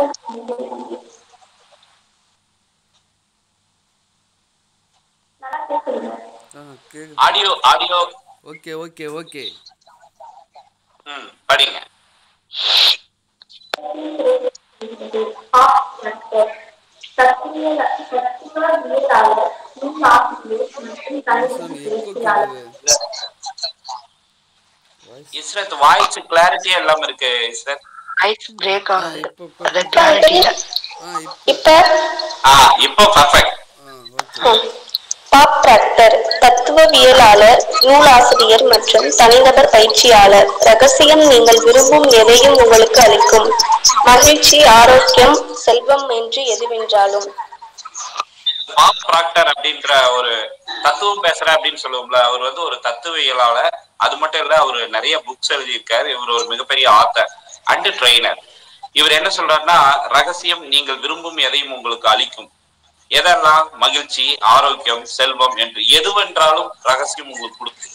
ஆ கேக்குது audio audio okay okay okay ம் படிங்க சாமி எக்கோ கேக்குது வாய்ஸ் இஸ்ரத் வாய்ஸ் கிளாரிட்டியா இல்லாம இருக்கு இஸ்ரத் ஐஸ் பிரேக் ஆ ஆகுது இப்போ இப்போ அது கிளாரிட்டி இல்ல ஆ இப்போ இப்ப ஆ இப்போ பர்ஃபெக்ட் ஆ ஓகே பாப் ப்ராக்டர் தத்துவவியலாளர் நூலாசிரியர் மற்றும் தனிநபர் பயிற்சியாளர் ரகசியம் நீங்கள் விரும்பும் எதையும் உங்களுக்கு அளிக்கும் மகிழ்ச்சி ஆரோக்கியம் செல்வம் என்று எதுவென்றாலும் பாப் ப்ராக்டர் அப்படின்ற ஒரு தத்துவம் பேசுற அப்படின்னு சொல்லுவோம்ல அவர் வந்து ஒரு தத்துவியலாளர் அது மட்டும் இல்ல அவர் நிறைய புக்ஸ் எழுதியிருக்காரு இவர் ஒரு மிகப்பெரிய ஆத்தர் அண்ட் ட்ரெயினர் இவர் என்ன சொல்றாருன்னா ரகசியம் நீங்கள் விரும்பும் எதையும் உங்களுக்கு அளிக்கும் எதெல்லாம் மகிழ்ச்சி ஆரோக்கியம் செல்வம் என்று எதுவென்றாலும் ரகசியம் உங்களுக்கு கொடுக்கும்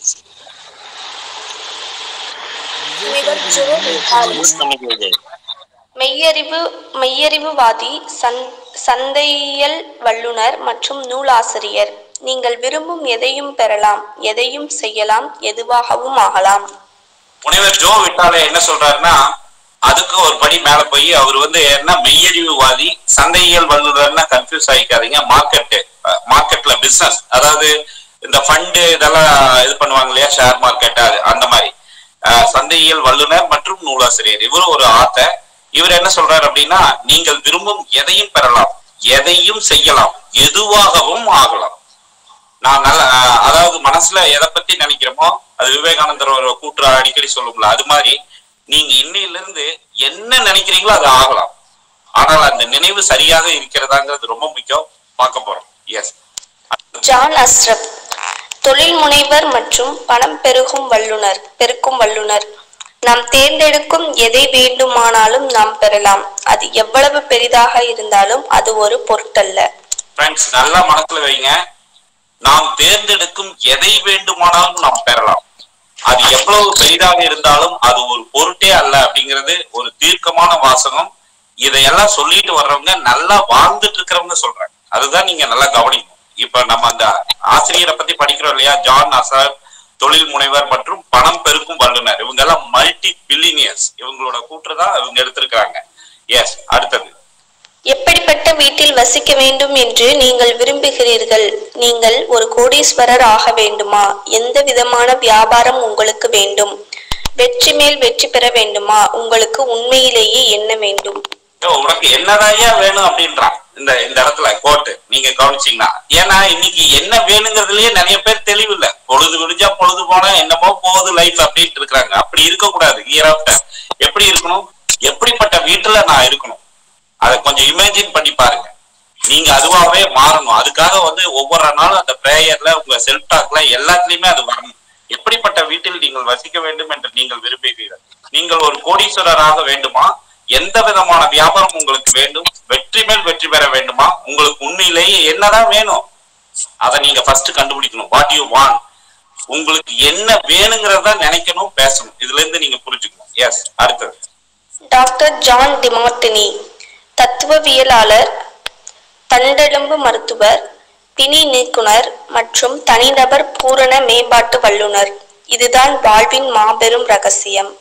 மெய்யறிவு மெய்யறிவுவாதி சந் சந்தையியல் வல்லுனர் மற்றும் நூலாசிரியர் நீங்கள் விரும்பும் எதையும் பெறலாம் எதையும் செய்யலாம் எதுவாகவும் ஆகலாம் முனைவர் ஜோ விட்டாலே என்ன சொல்றாருன்னா அதுக்கு ஒரு படி மேல போய் அவர் வந்து என்ன மெய்யறிவுவாதி சந்தையியல் வல்லுநர்னா கன்ஃபியூஸ் ஆகிக்காதீங்க மார்க்கெட் மார்க்கெட்ல பிசினஸ் அதாவது இந்த ஃபண்டு இதெல்லாம் இது பண்ணுவாங்க இல்லையா ஷேர் மார்க்கெட் அது அந்த மாதிரி அஹ், சந்தையியல் வல்லுனர் மற்றும் நூலாசிரியர் இவரும் ஒரு ஆத்தர் இவர் என்ன சொல்றாரு அப்படின்னா நீங்கள் விரும்பும் எதையும் பெறலாம் எதையும் செய்யலாம் எதுவாகவும் ஆகலாம் நான் நல்ல அஹ், அதாவது மனசுல எதை பத்தி நினைக்கிறோமோ அது விவேகானந்தர் ஒரு கூற்று அடிக்கடி சொல்லுங்களா அது மாதிரி நீங்க இன்னையில இருந்து என்ன நினைக்கிறீங்களோ அது ஆகலாம் ஆனால் அந்த நினைவு சரியாக இருக்கிறதாங்கிறது ரொம்ப முக்கியம் பார்க்க போறோம் எஸ் ஜான் அஸ்ரப் தொழில் முனைவர் மற்றும் பணம் பெருகும் வல்லுனர் பெருக்கும் வல்லுனர் நாம் தேர்ந்தெடுக்கும் எதை வேண்டுமானாலும் நாம் பெறலாம் அது எவ்வளவு பெரிதாக இருந்தாலும் அது ஒரு பொருட்டல்ல ஃப்ரெண்ட்ஸ் நல்லா மனசுல வைங்க நாம் தேர்ந்தெடுக்கும் எதை வேண்டுமானாலும் நாம் பெறலாம் அது எவ்வளவு பெரிதாக இருந்தாலும் அது ஒரு பொருட்டே அல்ல அப்படிங்கிறது ஒரு தீர்க்கமான வாசகம் இதையெல்லாம் சொல்லிட்டு வர்றவங்க நல்லா வாழ்ந்துட்டு இருக்கிறவங்க சொல்றாங்க அதுதான் நீங்க நல்லா கவனிக்கணும் இப்ப நம்ம அந்த ஆசிரியரை பத்தி படிக்கிறோம் இல்லையா ஜான் அசர் தொழில் முனைவர் மற்றும் பணம் பெருக்கும் வல்லுனர் இவங்க எல்லாம் மல்டி பில்லினியர்ஸ் இவங்களோட கூற்று தான் இவங்க எடுத்திருக்காங்க எஸ் அடுத்தது எப்படிப்பட்ட வீட்டில் வசிக்க வேண்டும் என்று நீங்கள் விரும்புகிறீர்கள் நீங்கள் ஒரு கோடீஸ்வரர் ஆக வேண்டுமா எந்த விதமான வியாபாரம் உங்களுக்கு வேண்டும் வெற்றி மேல் வெற்றி பெற வேண்டுமா உங்களுக்கு உண்மையிலேயே என்ன வேண்டும் யோ, உனக்கு என்னதாயா வேணும் அப்படின்றான் இந்த இந்த இடத்துல கோட்டு நீங்க கவனிச்சீங்கன்னா ஏன்னா இன்னைக்கு என்ன வேணுங்கிறதுலயே நிறைய பேர் தெளிவு இல்ல பொழுது விடிஞ்சா பொழுது போனா என்னமோ போகுது லைஃப் அப்படின்ட்டு இருக்காங்க அப்படி இருக்கக்கூடாது இயர் ஆஃப்டர் எப்படி இருக்கணும் எப்படிப்பட்ட வீட்டுல நான் இருக்கணும் அதை கொஞ்சம் இமேஜின் பண்ணி பாருங்க நீங்க அதுவாவே மாறணும் அதுக்காக வந்து ஒவ்வொரு நாளும் அந்த பிரேயர்ல உங்க செல்ஃப் டாக்ல எல்லாத்துலயுமே அது வரணும் எப்படிப்பட்ட வீட்டில் நீங்கள் வசிக்க வேண்டும் என்று நீங்கள் விரும்புகிறீர்கள் நீங்கள் ஒரு கோடீஸ்வரராக வேண்டுமா எந்த விதமான வியாபாரம் உங்களுக்கு வேண்டும் வெற்றி மேல் வெற்றி பெற வேண்டுமா உங்களுக்கு உண்மையிலேயே என்னதான் வேணும் அதை நீங்க ஃபர்ஸ்ட் கண்டுபிடிக்கணும் வாட் யூ வாண்ட் உங்களுக்கு என்ன வேணுங்கிறத நினைக்கணும் பேசணும் இதுல இருந்து நீங்க புரிஞ்சுக்கணும் எஸ் அடுத்தது டாக்டர் ஜான் டிமார்டினி தத்துவவியலாளர் தண்டெலும்பு மருத்துவர் பிணி நீக்குனர் மற்றும் தனிநபர் பூரண மேம்பாட்டு வல்லுனர் இதுதான் வாழ்வின் மாபெரும் ரகசியம்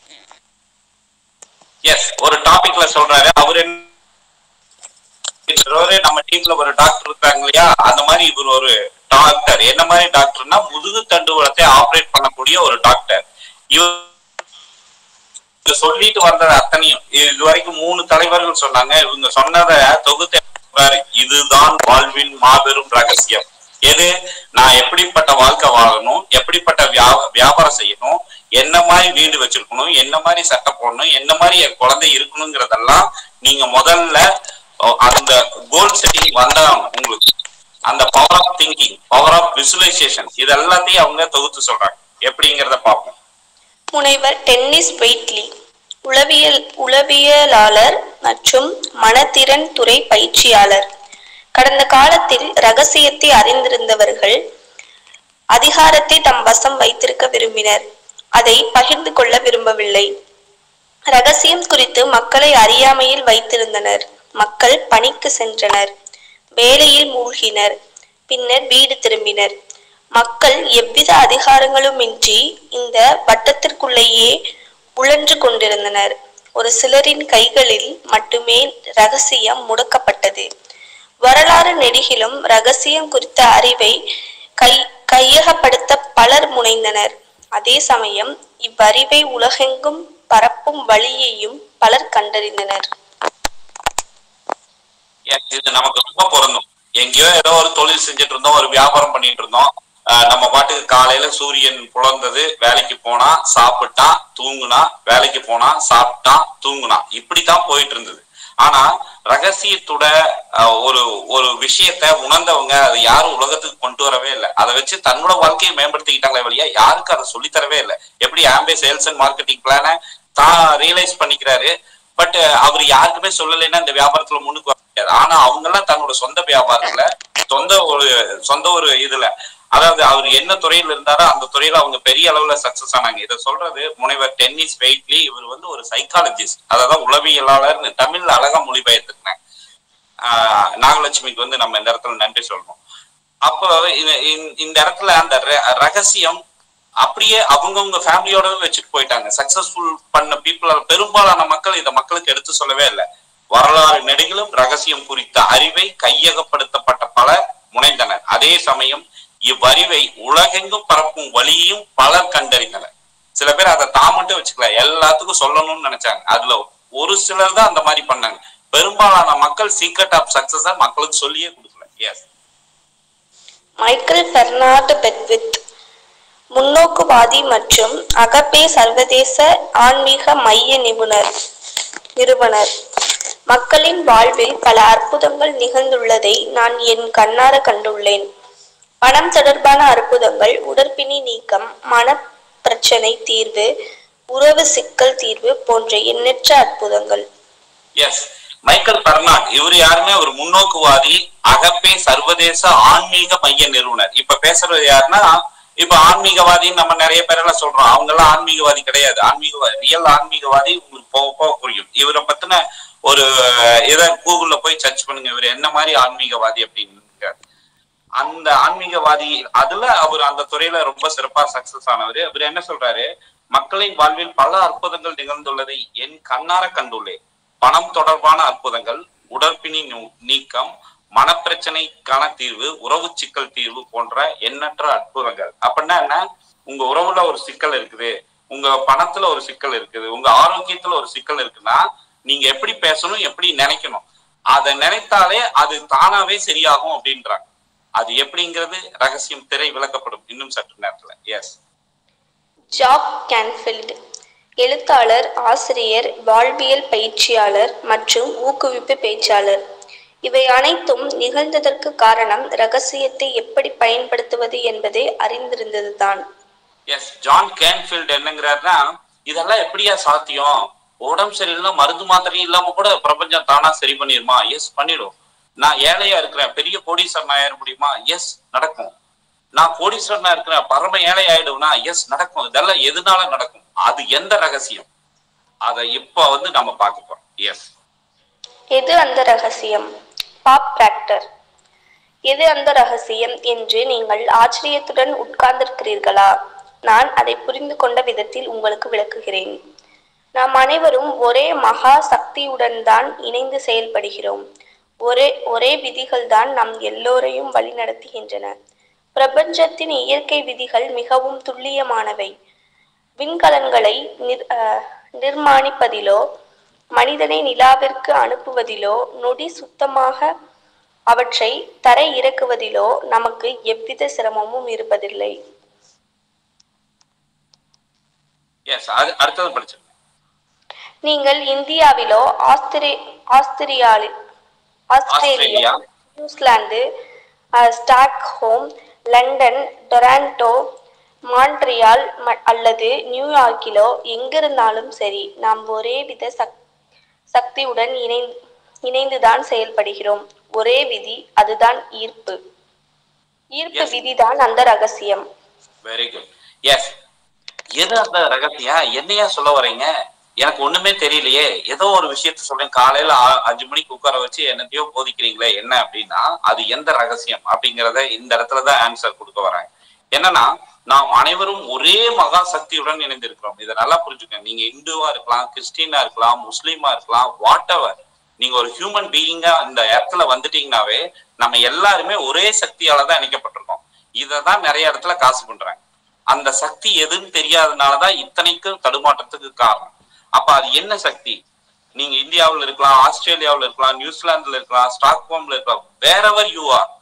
எஸ் ஒரு டாபிக்ல சொல்றாரு அவர் என்ன சொல்றாரு, நம்ம டீம்ல ஒரு டாக்டர் இருக்காங்க இல்லையா அந்த மாதிரி இவர் ஒரு டாக்டர் என்ன மாதிரி டாக்டர்னா முதுகு தண்டுவலத்தை ஆபரேட் பண்ணக்கூடிய ஒரு டாக்டர் இவர் இவங்க சொல்லிட்டு வந்தது அத்தனையும் இது வரைக்கும் மூணு தலைவர்கள் சொன்னாங்க இவங்க சொன்னதை தொகுத்து சொல்றாரு. இதுதான் வாழ்வின் மாபெரும் ரகசியம் எது நான் எப்படிப்பட்ட வாழ்க்கை வாழணும் எப்படிப்பட்ட வியா- வியாபாரம் செய்யணும் என்ன மாதிரி வீடு வச்சிருக்கணும் என்ன மாதிரி சட்டை போடணும் என்ன மாதிரி என் குழந்தை இருக்கணுங்கிறதெல்லாம் நீங்க முதல்ல அஹ், அந்த கோல் செட்டிங் வந்தா உங்களுக்கு அந்த power of thinking power of visualisation இது எல்லாத்தையும் அவங்க தொகுத்து சொல்றாங்க எப்படிங்கிறத பார்ப்போம் முனைவர் டென்னிஸ் வெயிட்லி உளவியல் உளவியலாளர் மற்றும் மனத்திறன் துறை பயிற்சியாளர் கடந்த காலத்தில் ரகசியத்தை அறிந்திருந்தவர்கள் அதிகாரத்தை தம் வசம் வைத்திருக்க விரும்பினர் அதை பகிர்ந்து கொள்ள விரும்பவில்லை ரகசியம் குறித்து மக்களை அறியாமையில் வைத்திருந்தனர் மக்கள் பணிக்கு சென்றனர் வேலையில் மூழ்கினர் பின்னர் வீடு திரும்பினர் மக்கள் எவ்வித அதிகாரங்களுமின்றி இந்த வட்டத்திற்குள்ளேயே உழன்று கொண்டிருந்தனர் ஒரு சிலரின் கைகளில் மட்டுமே ரகசியம் முடக்கப்பட்டது வரலாறு நெடுகிலும் ரகசியம் குறித்த அறிவை கை கையகப்படுத்த பலர் முனைந்தனர் அதே சமயம் இவ்வறிவை உலகெங்கும் பரப்பும் வழியையும் பலர் கண்டறிந்தனர் Yes, இது நமக்கு ரொம்ப பொருந்தும் எங்கேயோ ஏதோ ஒரு தொழில் செஞ்சுட்டு இருந்தோம் ஒரு வியாபாரம் பண்ணிட்டு இருந்தோம் ஆஹ் நம்ம பாட்டுக்கு காலையில சூரியன் புலர்ந்தது வேலைக்கு போனா சாப்பிட்டா தூங்குனா வேலைக்கு போனா சாப்பிட்டா தூங்குனா இப்படித்தான் போயிட்டு இருந்தது ஆனா ரகசியத்தோட ஆஹ், ஒரு ஒரு விஷயத்த உணர்ந்தவங்க அதை யாரும் உலகத்துக்கு கொண்டு வரவே இல்லை அதை வச்சு தன்னோட வாழ்க்கையை மேம்படுத்திக்கிட்டாங்களே வழியா யாருக்கும் அதை சொல்லித் தரவே இல்லை எப்படி ஆம்பே சேல்ஸ் அண்ட் மார்க்கெட்டிங் பிளான தான் ரியலைஸ் பண்ணிக்கிறாரு பட் அவர் யாருக்குமே சொல்லலைன்னா இந்த வியாபாரத்துல முன்னுக்கு வர முடியாது ஆனா அவங்க எல்லாம் தன்னோட சொந்த வியாபாரத்துல சொந்த ஒரு சொந்த ஒரு இதுல அதாவது அவர் என்ன துறையில இருந்தாரோ அந்த துறையில அவங்க பெரிய அளவுல சக்சஸ் ஆனாங்க இதை சொல்றது முனைவர் டென்னிஸ் வெயிட்லி இவர் வந்து ஒரு சைக்காலஜிஸ்ட் அதாவது உளவியலாளர்னு தமிழ்ல அழகா மொழிபெயர்த்துக்கினேன் ஆஹ் நாகலட்சுமிக்கு வந்து நம்ம இந்த இடத்துல நன்றி சொல்லணும் அப்போ இது- இந்த- இந்த இடத்துல அந்த ர- ரகசியம் அப்படியே அவங்கவுங்க ஃபேமிலியோட வச்சுட்டு போயிட்டாங்க சக்சஸ்ஃபுல் பண்ண பீப்புள் பெரும்பாலான மக்கள் இதை மக்களுக்கு எடுத்து சொல்லவே இல்லை வரலாறு நெடுகிலும் ரகசியம் குறித்த அறிவை கையகப்படுத்தப்பட்ட பலர் முனைந்தனர் அதே சமயம் இவ்வறிவை உலகெங்கும் பரப்பும் வழியையும் பலர் கண்டறிந்தனர் சில பேர் அதை தான் மட்டும் வச்சுக்கல எல்லாத்துக்கும் சொல்லணும்னு நினைச்சாங்க அதுல ஒரு சிலர் தான் அந்த மாதிரி பண்ணாங்க பெரும்பாலான மக்கள் சீக்ரெட் ஆஃப் சக்சஸ் மக்களுக்கு சொல்லியே கொடுக்கல எஸ் மைக்கேல் பெர்னார்ட் பெக்வித் முன்னோக்குவாதி மற்றும் அகப்பே சர்வதேச ஆன்மீக மைய நிபுணர் நிறுவனர் மக்களின் வாழ்வில் பல அற்புதங்கள் நிகழ்ந்துள்ளதை நான் என் கண்ணார கண்டுள்ளேன் பணம் தொடர்பான அற்புதங்கள் உடற்பிணி நீக்கம் மன பிரச்சனை தீர்வு உறவு சிக்கல் தீர்வு போன்ற எண்ணற்ற அற்புதங்கள் எஸ் மைக்கேல் பெர்னாட் இவர் யாருமே ஒரு முன்னோக்குவாதி அகப்பே சர்வதேச ஆன்மீக மைய நிறுவனர் இப்ப பேசுறது யாருன்னா இப்ப ஆன்மீகவாதின்னு நம்ம நிறைய பேரெல்லாம் சொல்றோம் அவங்க எல்லாம் ஆன்மீகவாதி கிடையாது ஆன்மீகவாதி ரியல் ஆன்மீகவாதி உங்களுக்கு போக போக புரியும் இவரை பத்தின ஒரு இதை கூகுள்ல போய் சர்ச் பண்ணுங்க இவர் என்ன மாதிரி ஆன்மீகவாதி அப்படின்னு அந்த ஆன்மீகவாதி அதுல அவர் அந்த துறையில ரொம்ப சிறப்பா சக்சஸ் ஆனவர் அவர் என்ன சொல்றாரு மக்களின் வாழ்வில் பல அற்புதங்கள் நிகழ்ந்துள்ளதை என் கண்ணார கண்டுள்ளேன் பணம் தொடர்பான அற்புதங்கள் உடற்பிணி நூ- நீக்கம் மனப்பிரச்சனைக்கான தீர்வு உறவு சிக்கல் தீர்வு போன்ற எண்ணற்ற அற்புதங்கள் அப்படின்னா என்ன உங்க உறவுல ஒரு சிக்கல் இருக்குது உங்க பணத்துல ஒரு சிக்கல் இருக்குது உங்க ஆரோக்கியத்துல ஒரு சிக்கல் இருக்குன்னா நீங்க எப்படி பேசணும் எப்படி நினைக்கணும் அதை நினைத்தாலே அது தானாவே சரியாகும் அப்படின்றாங்க அது எப்படிங்கிறது ரகசியம் திரை விளக்கப்படும் இன்னும் சற்று நேரத்துல எஸ் ஜாக் கேன்ஃபீல்டு எழுத்தாளர் ஆசிரியர் வாழ்வியல் பயிற்சியாளர் மற்றும் ஊக்குவிப்பு பேச்சாளர் இவை அனைத்தும் நிகழ்ந்ததற்கு காரணம் ரகசியத்தை எப்படி பயன்படுத்துவது என்பதை அறிந்திருந்ததுதான் எஸ் ஜான் கேன்ஃபீல்ட் என்னங்கிறாருன்னா இதெல்லாம் எப்படியா சாத்தியம் உடம்பு சரியில்லைன்னா மருந்து மாத்திரை இல்லாம கூட பிரபஞ்சம் தானா சரி பண்ணிருமா எஸ் பண்ணிடும் நான் ஏழையா இருக்கிறேன் பெரிய கோடீஸ்வரன் ஆயிட முடியுமா எஸ் நடக்கும் நான் கோடீஸ்வரனா இருக்கிறேன் பரம ஏழை ஆயிடுவேனா எஸ் நடக்கும் இதெல்லாம் எதனால நடக்கும் அது எந்த ரகசியம் அதை இப்ப வந்து நம்ம பார்க்க போறோம் எஸ் எது அந்த ரகசியம் பாப் பிராக்டர் எது அந்த ரகசியம் என்று நீங்கள் ஆச்சரியத்துடன் உட்கார்ந்திருக்கிறீர்களா நான் அதை புரிந்து கொண்ட விதத்தில் உங்களுக்கு விளக்குகிறேன் நாம் அனைவரும் ஒரே மகா சக்தியுடன் தான் இணைந்து செயல்படுகிறோம் ஒரே ஒரே விதிகள் தான் நம் எல்லோரையும் வழிநடத்துகின்றன பிரபஞ்சத்தின் இயற்கை விதிகள் மிகவும் துல்லியமானவை விண்கலன்களை நிர் அஹ், நிர்மாணிப்பதிலோ மனிதனை நிலாவிற்கு அனுப்புவதிலோ நொடி சுத்தமாக அவற்றை தரை இறக்குவதிலோ நமக்கு எவ்வித சிரமமும் இருப்பதில்லை எஸ் அது அடுத்தது படிச்சிருக்கேன் நீங்கள் இந்தியாவிலோ ஆஸ்திரே ஆஸ்திரியாலி ஆஸ்திரேலியா ஆஸ்திரேலியா. நியூசிலாந்து அஹ், ஸ்டாக்ஹோம் லண்டன் டொராண்டோ மான்ட்ரியால் ம- அல்லது நியூயார்க்கிலோ எங்கிருந்தாலும் சரி நாம் ஒரே வித சக் சக்தியுடன் இணை இணைந்துதான் செயல்படுகிறோம் ஒரே விதி அதுதான் ஈர்ப்பு ஈர்ப்பு Yes. விதிதான் அந்த ரகசியம் வெரி குட் எஸ் எது அந்த ரகசியம் என்னையா சொல்ல வரீங்க எனக்கு ஒண்ணுமே தெரியலையே ஏதோ ஒரு விஷயத்த சொல்றேன் காலையில ஆ- அஞ்சு மணிக்கு உட்கார வச்சு என்னத்தையோ போதிக்கிறீங்களே என்ன அப்படின்னா அது எந்த ரகசியம் அப்படிங்கறத இந்த இடத்துலதான் ஆன்சர் கொடுக்க வராங்க என்னன்னா நாம் அனைவரும் ஒரே மகா சக்தியுடன் இணைந்திருக்கிறோம் இதை நல்லா புரிஞ்சுக்கங்க நீங்க இந்துவா இருக்கலாம் கிறிஸ்டினா இருக்கலாம் முஸ்லீமா இருக்கலாம் வாட் எவர் நீங்க ஒரு ஹியூமன் பீயிங்கா இந்த இடத்துல வந்துட்டீங்கன்னாவே நம்ம எல்லாருமே ஒரே சக்தியால தான் இணைக்கப்பட்டிருக்கோம் இதை தான் நிறைய இடத்துல காசு பண்றாங்க அந்த சக்தி எதுன்னு தெரியாதனாலதான் இத்தனைக்கும் தடுமாற்றத்துக்கு காரணம் அப்ப அது என்ன சக்தி நீங்க இந்தியாவுல இருக்கலாம் ஆஸ்திரேலியாவுல இருக்கலாம் நியூசிலாந்துல இருக்கலாம் ஸ்டாக்ஹோம்ல இருக்கலாம் வேறவர் யூ ஆர்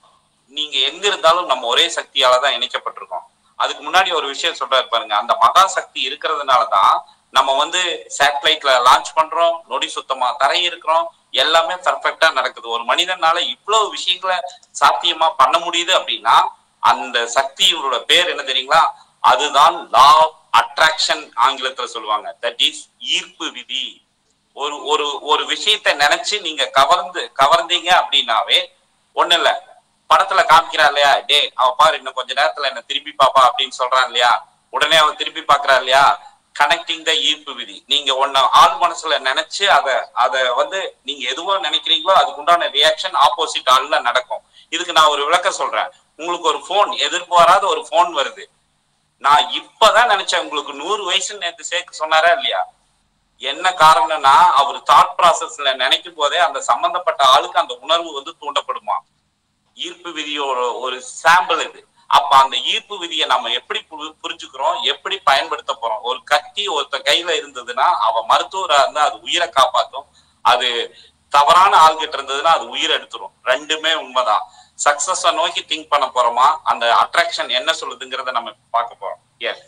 நீங்க எங்க இருந்தாலும் நம்ம ஒரே சக்தியால தான் இணைக்கப்பட்டிருக்கோம் அதுக்கு முன்னாடி ஒரு விஷயம் சொல்றாரு பாருங்க அந்த மகா சக்தி இருக்கிறதுனால தான் நம்ம வந்து சேட்டலைட்ல லான்ச் பண்றோம் நொடி சுத்தமா தரை இருக்கிறோம் எல்லாமே பர்ஃபெக்டா நடக்குது ஒரு மனிதனால இவ்வளவு விஷயங்களை சாத்தியமா பண்ண முடியுது அப்படின்னா அந்த சக்தியோட பேர் என்ன தெரியுங்களா அதுதான் லா அட்ராக்ஷன் ஆங்கிலத்துல சொல்லுவாங்க தட் இஸ் ஈர்ப்பு விதி ஒரு ஒரு ஒரு விஷயத்தை நினைச்சு நீங்க கவர்ந்து கவர்ந்தீங்க அப்படின்னாவே ஒண்ணு இல்ல படத்துல காமிக்கிறா இல்லையா டே அவ பாரு இன்னும் கொஞ்ச நேரத்துல என்ன திருப்பி பாப்பா அப்படின்னு சொல்றான் இல்லையா உடனே அவன் திருப்பி பாக்குறா இல்லையா கனெக்டிங் த ஈர்ப்பு விதி நீங்க ஒன்ன ஆள் மனசுல நினைச்சு அத அத வந்து நீங்க எதுவோ நினைக்கிறீங்களோ அதுக்கு உண்டான ரியாக்ஷன் ஆப்போசிட் ஆள்ல நடக்கும் இதுக்கு நான் ஒரு விளக்கம் சொல்றேன் உங்களுக்கு ஒரு போன் எதிர்பாராத ஒரு போன் வருது நான் இப்பதான் நினைச்சேன் உங்களுக்கு நூறு வயசுன்னு நேத்து சேர்க்க சொன்னாரா இல்லையா என்ன காரணம்னா அவர் தாட் ப்ராசஸ்ல நினைக்கும் போதே அந்த சம்பந்தப்பட்ட ஆளுக்கு அந்த உணர்வு வந்து தூண்டப்படுமா ஈர்ப்பு விதியோட ஒரு சாம்பிள் இது அப்ப அந்த ஈர்ப்பு விதியை நம்ம எப்படி புரி- புரிஞ்சுக்கிறோம் எப்படி பயன்படுத்த போறோம் ஒரு கத்தி ஒருத்த கையில இருந்ததுன்னா அவ மருத்துவரா இருந்தா அது உயிரை காப்பாத்தும் அது தவறான ஆள்கிட்ட இருந்ததுன்னா அது உயிரை எடுத்துரும் ரெண்டுமே உண்மைதான் சக்சஸ நோக்கி திங்க் பண்ண போறோமா அந்த அட்ராக்ஷன் என்ன சொல்லுதுங்கிறத நம்ம பார்க்க போறோம் எஸ்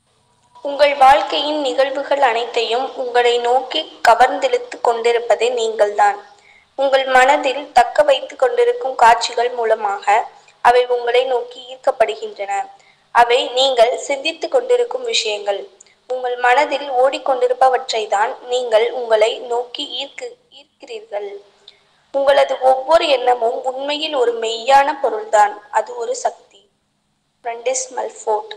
உங்கள் வாழ்க்கையின் நிகழ்வுகள் அனைத்தையும் உங்களை நோக்கி கவர்ந்தெழுத்து கொண்டிருப்பதே நீங்கள்தான் உங்கள் மனதில் தக்க வைத்துக் கொண்டிருக்கும் காட்சிகள் மூலமாக அவை உங்களை நோக்கி ஈர்க்கப்படுகின்றன அவை நீங்கள் சிந்தித்துக் கொண்டிருக்கும் விஷயங்கள் உங்கள் மனதில் ஓடிக்கொண்டிருப்பவற்றை தான் நீங்கள் உங்களை நோக்கி ஈர்க்கு ஈர்க்கிறீர்கள் உங்களது ஒவ்வொரு எண்ணமும் உண்மையில் ஒரு மெய்யான பொருள்தான் அது ஒரு சக்தி பிரண்டிஸ் மல்ஃபோர்ட்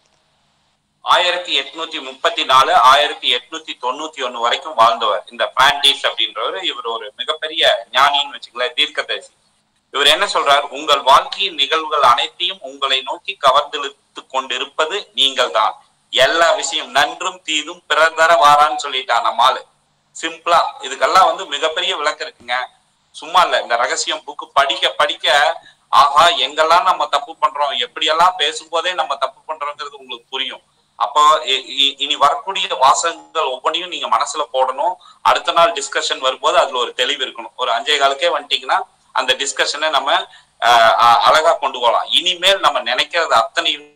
ஆயிரத்தி எட்நூத்தி முப்பத்தி நாலு ஆயிரத்தி எட்நூத்தி தொண்ணூத்தி ஒண்ணு வரைக்கும் வாழ்ந்தவர் இந்த பிரான்டிஸ் அப்படின்றவர் இவர் ஒரு மிகப்பெரிய ஞானின்னு வச்சுக்கல தீர்க்கதரிசி இவர் என்ன சொல்றார் உங்கள் வாழ்க்கையின் நிகழ்வுகள் அனைத்தையும் உங்களை நோக்கி கவர்ந்தெழுத்து கொண்டிருப்பது நீங்கள் தான் எல்லா விஷயம் நன்றும் தீதும் பிறர் தர வாரான்னு சொல்லிட்டான் நம்ம ஆளு சிம்பிளா இதுக்கெல்லாம் வந்து மிகப்பெரிய விளக்கம் இருக்குங்க சும்மா இல்ல இந்த ரகசியம் புக்கு படிக்க படிக்க ஆஹா எங்கெல்லாம் நம்ம தப்பு பண்றோம் எப்படியெல்லாம் பேசும்போதே நம்ம தப்பு பண்றோங்கிறது உங்களுக்கு புரியும் அப்போ இ- இ- இனி வரக்கூடிய வாசகங்கள் ஒவ்வொன்றையும் நீங்க மனசுல போடணும் அடுத்த நாள் டிஸ்கஷன் வரும்போது அதுல ஒரு தெளிவு இருக்கணும் ஒரு அஞ்சே காலுக்கே வந்துட்டீங்கன்னா அந்த டிஸ்கஷனை நம்ம ஆஹ், அஹ், அழகா கொண்டு போகலாம் இனிமேல் நம்ம நினைக்கிறது அத்தனையும்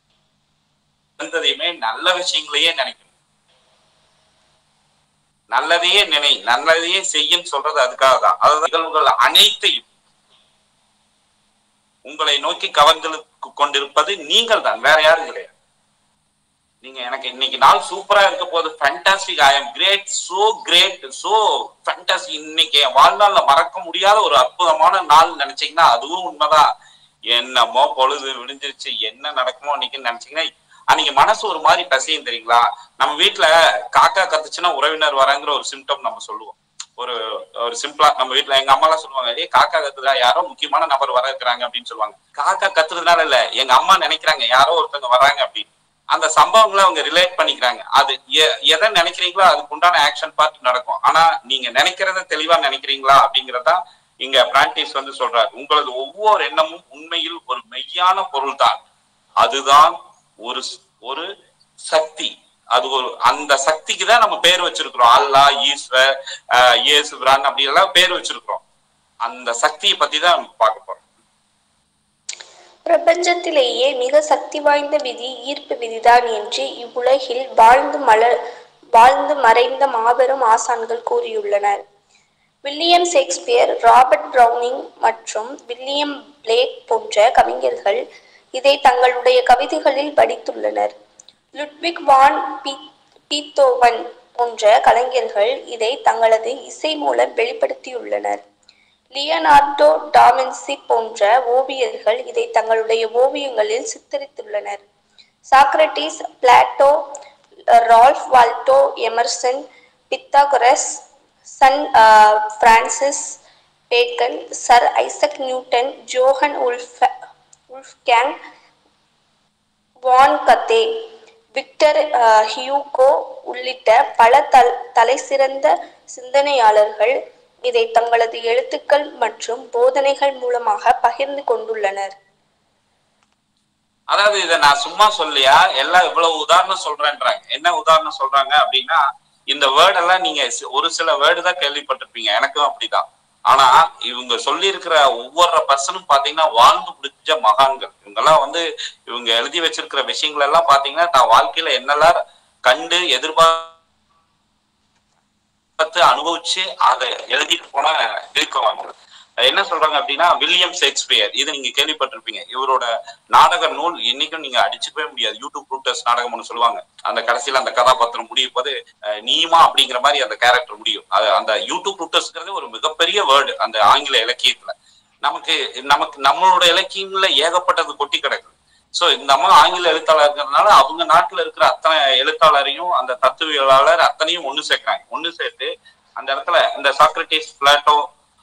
இருந்ததையுமே நல்ல விஷயங்களையே நினைக்கணும் நல்லதையே நினை நல்லதையே செய்யும் சொல்றது அதுக்காக தான் அதாவது நிகழ்வுகள் அனைத்தையும் உங்களை நோக்கி கவர்ந்து கொண்டிருப்பது நீங்கள் தான் வேற யாரும் கிடையாது நீங்க எனக்கு இன்னைக்கு நாள் சூப்பரா இருக்க போது fantastic I am great so great so fantastic இன்னைக்கு என் வாழ்நாள்ல மறக்க முடியாத ஒரு அற்புதமான நாள் நினைச்சீங்கன்னா அதுவும் உண்மைதான் என்னமோ பொழுது விடிஞ்சிருச்சு என்ன நடக்குமோ இன்னைக்கு நினைச்சீங்கன்னா அன்னைக்கு மனசு ஒரு மாதிரி பசையும் தெரியுங்களா நம்ம வீட்ல காக்கா கத்துச்சுன்னா உறவினர் வராங்கிற ஒரு சிம்டம் நம்ம சொல்லுவோம் ஒரு ஒரு சிம்பிளா நம்ம வீட்ல எங்க அம்மா எல்லாம் சொல்லுவாங்க ஏய் காக்கா கத்துதா யாரோ முக்கியமான நபர் வர இருக்கிறாங்க அப்படின்னு சொல்லுவாங்க காக்கா கத்துறதுனால இல்ல எங்க அம்மா நினைக்கிறாங்க யாரோ ஒருத்தவங்க வராங்க அப்படின்னு அந்த சம்பவங்களை அவங்க ரிலேட் பண்ணிக்கிறாங்க அது எ- எதை நினைக்கிறீங்களோ அதுக்கு உண்டான ஆக்ஷன் பார்ட் நடக்கும் ஆனா நீங்க நினைக்கிறத தெளிவா நினைக்கிறீங்களா அப்படிங்கறதா இங்க பிரான்டிஸ் வந்து சொல்றாரு உங்களது ஒவ்வொரு எண்ணமும் உண்மையில் ஒரு மெய்யான பொருள் தான் அதுதான் ஒரு ஸ்- ஒரு சக்தி அது ஒரு அந்த சக்திக்கு தான் நம்ம பேர் வச்சிருக்கிறோம் அல்லாஹ் ஈஸ்வர் ஆஹ் இயேசு பிரான் அப்படி எல்லாம் பேர் வச்சிருக்கிறோம் அந்த சக்தியை பத்தி தான் நம்ம பார்க்க போறோம் பிரபஞ்சத்திலேயே மிக சக்தி வாய்ந்த விதி ஈர்ப்பு விதிதான் என்று இவ்வுலகில் வாழ்ந்து மலர் வாழ்ந்து மறைந்த மாபெரும் ஆசான்கள் கூறியுள்ளனர் வில்லியம் ஷேக்ஸ்பியர் ராபர்ட் பிரவுனிங் மற்றும் வில்லியம் பிளேக் போன்ற கவிஞர்கள் இதை தங்களுடைய கவிதைகளில் படித்துள்ளனர் லுட்விக் வான் பீ- பீத்தோவன் போன்ற கலைஞர்கள் இதை தங்களது இசை மூலம் வெளிப்படுத்தியுள்ளனர் லியனார்டோ டாவின்சி போன்ற ஓவியர்கள் இதை தங்களுடைய ஓவியங்களில் சித்தரித்துள்ளனர் Socrates Plato Ralph Waldo Emerson Pythagoras சன் Francis Bacon Sir Isaac Newton Johann Wolf Wolfgang von Goethe Victor uh, Hugo உள்ளிட்ட பல தல் தலைசிறந்த சிந்தனையாளர்கள் இதை தங்களது எழுத்துக்கள் மற்றும் போதனைகள் மூலமாக பகிர்ந்து கொண்டுள்ளனர் அதாவது இதை நான் சும்மா சொல்லியா எல்லாம் இவ்வளவு உதாரணம் சொல்றேன்றாங்க என்ன உதாரணம் சொல்றாங்க அப்படின்னா இந்த வேர்ட் எல்லாம் நீங்க சி- ஒரு சில வேர்டு தான் கேள்விப்பட்டிருப்பீங்க எனக்கும் அப்படிதான் ஆனா இவங்க சொல்லி இருக்கிற ஒவ்வொரு பர்சனும் பாத்தீங்கன்னா வாழ்ந்து பிடிச்ச மகான்கள் இவங்கெல்லாம் வந்து இவங்க எழுதி வச்சிருக்கிற விஷயங்கள் எல்லாம் பாத்தீங்கன்னா தான் வாழ்க்கையில என்னெல்லாம் கண்டு எதிர்பார்த்து அனுபவிச்சு அதை எழுதிட்டு போன இருக்கவங்க என்ன சொல்றாங்க அப்படின்னா வில்லியம் ஷேக்ஸ்பியர் இது நீங்க கேள்விப்பட்டிருப்பீங்க இவரோட நாடக நூல் இன்னைக்கும் நீங்க அடிச்சுக்கவே முடியாது யூடியூப் ரூட்டர்ஸ் நாடகம் ஒன்று சொல்லுவாங்க அந்த கடைசியில அந்த கதாபாத்திரம் முடியும் போது அஹ், நீமா அப்படிங்கிற மாதிரி அந்த கேரக்டர் முடியும் அது அந்த யூடியூப் ரூட்டர்ஸ்ங்கிறது ஒரு மிகப்பெரிய வேர்டு அந்த ஆங்கில இலக்கியத்துல நமக்கு நமக்கு நம்மளோட இலக்கியங்கள்ல ஏகப்பட்டது கொட்டி கிடக்குது சோ இந்த அம்மா ஆங்கில எழுத்தாளர் இருக்கிறதுனால அவங்க நாட்டுல இருக்கிற அத்தனை எழுத்தாளரையும் அந்த தத்துவியலாளர் அத்தனையும் ஒண்ணு சேர்க்கிறாங்க ஒண்ணு சேர்த்து அந்த இடத்துல இந்த சாக்ரட்டிஸ் பிளாட்டோ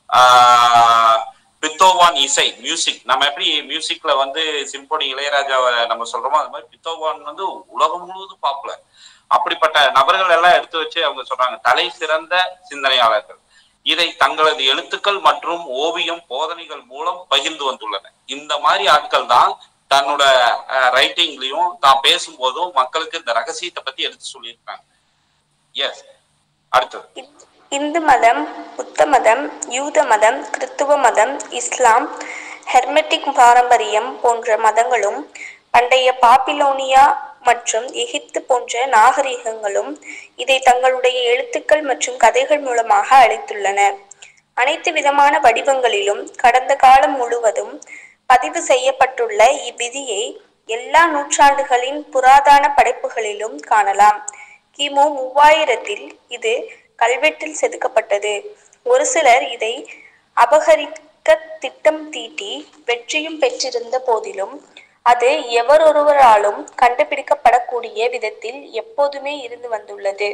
ஆஹ் பித்தோவான் இசை மியூசிக் நம்ம எப்படி மியூசிக்ல வந்து சிம்போனி இளையராஜாவை நம்ம சொல்றோமோ அது மாதிரி பித்தோவான் வந்து உலகம் முழுவதும் பாப்புலர் அப்படிப்பட்ட நபர்கள் எல்லாம் எடுத்து வச்சு அவங்க சொல்றாங்க தலை சிறந்த சிந்தனையாளர்கள் இதை தங்களது எழுத்துக்கள் மற்றும் ஓவியம் போதனைகள் மூலம் பகிர்ந்து வந்துள்ளன இந்த மாதிரி ஆட்கள் தான் தன்னோட ரைட்டிங்லயும் தான் பேசும்போதும் மக்களுக்கு இந்த ரகசியத்தை பத்தி எடுத்து சொல்லியிருக்காங்க எஸ் அடுத்தது இந்- இந்து மதம் புத்த மதம் யூத மதம் கிறித்துவ மதம் இஸ்லாம் ஹெர்மெட்டிக் பாரம்பரியம் போன்ற மதங்களும் பண்டைய பாபிலோனியா மற்றும் எகிப்து போன்ற நாகரிகங்களும் இதை தங்களுடைய எழுத்துக்கள் மற்றும் கதைகள் மூலமாக அளித்துள்ளன அனைத்து விதமான வடிவங்களிலும் கடந்த காலம் முழுவதும் பதிவு செய்யப்பட்டுள்ள இவ்விதியை எல்லா நூற்றாண்டுகளின் புராதன படைப்புகளிலும் காணலாம் கிமு மூவாயிரத்தில் இது கல்வெட்டில் செதுக்கப்பட்டது ஒரு சிலர் இதை அபகரிக்க திட்டம் தீட்டி வெற்றியும் பெற்றிருந்த போதிலும் அது எவரொருவராலும் கண்டுபிடிக்கப்படக்கூடிய விதத்தில் எப்போதுமே இருந்து வந்துள்ளது